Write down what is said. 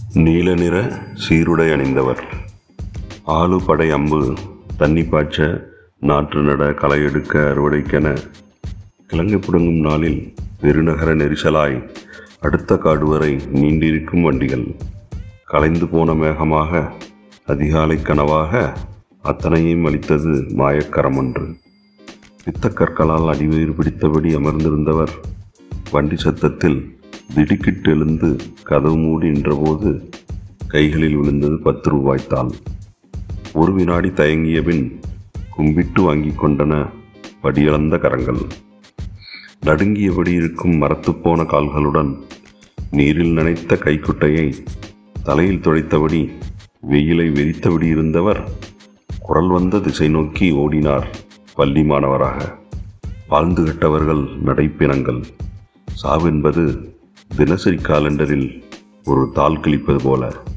நீல நிற சீருடை அணிந்தவர் ஆளு படை அம்பு தண்ணி பாய்ச்ச நாற்று நட களை எடுக்க அறுவடைக்கென கிழங்கு பிடுங்கும் நாளில் பெருநகர நெரிசலாய் அடுத்த காடு வரை நீண்டிருக்கும் வண்டிகள் கலைந்து போன மேகமாக அதிகாலை கனவாக அத்தனையும் அளித்தது மாயக்கரம் ஒன்று பித்தக்கற்களால் அடிவயிறு பிடித்தபடி அமர்ந்திருந்தவர் வண்டி சத்தத்தில் திடுக்கிட்டு எழுந்து கதவு மூடி நின்றபோது கைகளில் விழுந்தது பத்து ரூபாய் தாள் ஒரு வினாடி தயங்கிய பின் கும்பிட்டு வாங்கிக் கொண்டன படியளந்த கரங்கள் நடுங்கியபடி இருக்கும் மரத்துப்போன கால்களுடன் நீரில் நனைத்த கைக்குட்டையை தலையில் துடைத்தபடி வெயிலை வெறித்தபடி இருந்தவர் குரல் வந்த திசை நோக்கி ஓடினார் பள்ளி மாணவராக வாழ்ந்து கட்டவர்கள் நடைப்பிணங்கள் சாவென்பது தினசரி காலண்டரில் ஒரு தாள் கிழிப்பது போல